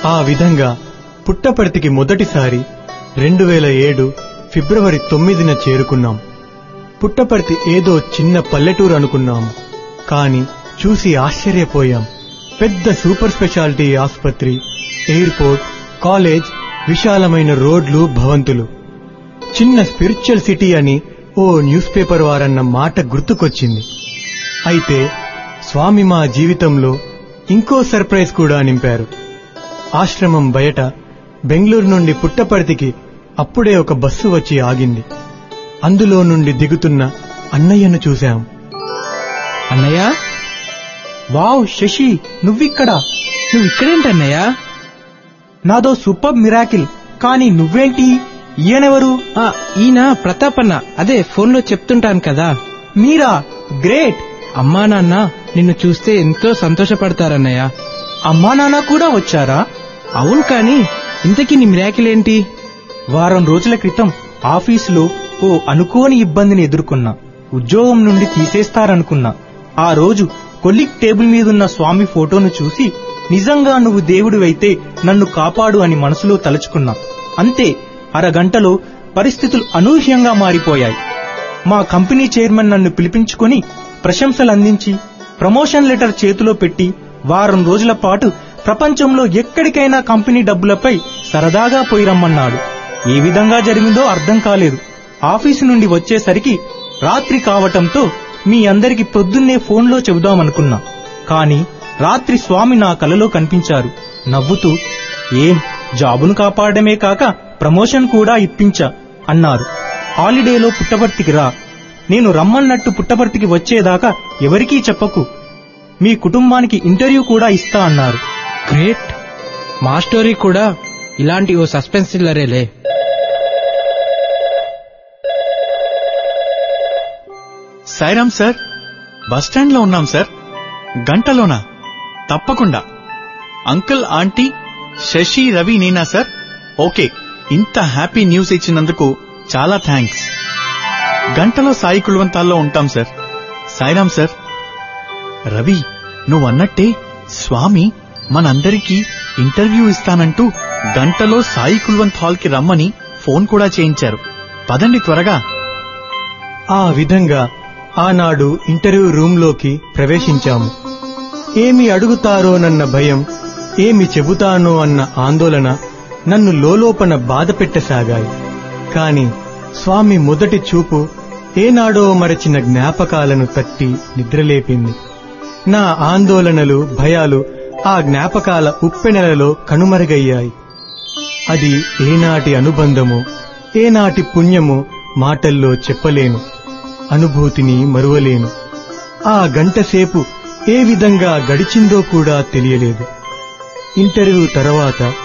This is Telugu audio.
ఆ విధంగా పుట్టపర్తికి మొదటిసారి రెండు వేల ఏడు ఫిబ్రవరి తొమ్మిదిన చేరుకున్నాం పుట్టపర్తి ఏదో చిన్న పల్లెటూరు అనుకున్నాము కాని చూసి ఆశ్చర్యపోయాం పెద్ద సూపర్ స్పెషాలిటీ ఆసుపత్రి ఎయిర్పోర్ట్ కాలేజ్ విశాలమైన రోడ్లు భవంతులు చిన్న స్పిరిచువల్ సిటీ అని ఓ న్యూస్ పేపర్ వారన్న మాట గుర్తుకొచ్చింది అయితే స్వామి మా జీవితంలో ఇంకో సర్ప్రైజ్ కూడా నింపారు ఆశ్రమం బయట బెంగళూరు నుండి పుట్టపర్తికి అప్పుడే ఒక బస్సు వచ్చి ఆగింది అందులో నుండి దిగుతున్న అన్నయ్యను చూశాం అన్నయ్య వావ్ శశి నువ్విక్కడా నువ్వు ఇక్కడేంటన్నయ్య నాదో సూపర్ మిరాకిల్ కానీ నువ్వేంటి ఈయనెవరు ఆ, ఈయన ప్రతాపన్న అదే ఫోన్లో చెప్తుంటాను కదా మీరా గ్రేట్ అమ్మా నాన్న నిన్ను చూస్తే ఎంతో సంతోషపడతారన్నయ్య అమ్మా నాన్న కూడా వచ్చారా అవును కానీ ఇంతకీ నీ మిరాకిల్ ఏంటి వారం రోజుల క్రితం ఆఫీసులో ఓ అనుకోని ఇబ్బందిని ఎదుర్కొన్నా ఉద్యోగం నుండి తీసేస్తారనుకున్నా ఆ రోజు కొల్లిక్ టేబుల్ మీదున్న స్వామి ఫోటోను చూసి నిజంగా నువ్వు దేవుడివైతే నన్ను కాపాడు అని మనసులో తలుచుకున్నా అంతే అరగంటలో పరిస్థితులు అనూహ్యంగా మారిపోయాయి మా కంపెనీ చైర్మన్ నన్ను పిలిపించుకొని ప్రశంసలు అందించి ప్రమోషన్ లెటర్ చేతిలో పెట్టి వారం రోజుల పాటు ప్రపంచంలో ఎక్కడికైనా కంపెనీ డబ్బులపై సరదాగా పోయి రమ్మన్నాడు ఏ విధంగా జరిగిందో అర్థం కాలేదు ఆఫీసు నుండి వచ్చేసరికి రాత్రి కావటంతో మీ అందరికి పొద్దున్నే ఫోన్లో చెబుదామనుకున్నా కానీ రాత్రి స్వామి నా కలలో కనిపించారు నవ్వుతూ ఏం జాబును కాపాడమే కాక ప్రమోషన్ కూడా ఇప్పించా అన్నారు హాలిడేలో పుట్టపర్తికి రా నేను రమ్మన్నట్టు పుట్టపర్తికి వచ్చేదాకా ఎవరికీ చెప్పకు మీ కుటుంబానికి ఇంటర్వ్యూ కూడా ఇస్తా అన్నారు గ్రేట్ మా స్టోరీ కూడా ఇలాంటి ఓ సస్పెన్స్ థ్రిల్లరేలే సాయిరామ్ సార్ బస్ స్టాండ్ లో ఉన్నాం సార్ గంటలోనా తప్పకుండా అంకుల్ ఆంటీ శశి రవి నేనా సార్ ఓకే ఇంత హ్యాపీ న్యూస్ ఇచ్చినందుకు చాలా థ్యాంక్స్ గంటలో సాయి కుల్వంతాల్లో ఉంటాం సార్ సాయిరామ్ సార్ రవి నువ్వన్నట్టే స్వామి మనందరికీ ఇంటర్వ్యూ ఇస్తానంటూ గంటలో సాయి కుల్వంత్ హాల్ కి రమ్మని ఫోన్ కూడా చేయించారు పదండి త్వరగా ఆ విధంగా ఆనాడు ఇంటర్వ్యూ రూంలోకి ప్రవేశించాము ఏమి అడుగుతారోనన్న భయం ఏమి చెబుతానో అన్న ఆందోళన నన్ను లోలోపన బాధ పెట్టసాగాయి కాని స్వామి మొదటి చూపు ఏనాడో మరచిన జ్ఞాపకాలను తట్టి నిద్రలేపింది నా ఆందోళనలు భయాలు ఆ జ్ఞాపకాల ఉప్పెనలలో కనుమరుగయ్యాయి అది ఏనాటి అనుబంధమో ఏనాటి పుణ్యమో మాటల్లో చెప్పలేను అనుభూతిని మరువలేను ఆ గంటసేపు ఏ విధంగా గడిచిందో కూడా తెలియలేదు ఇంటర్వ్యూ తర్వాత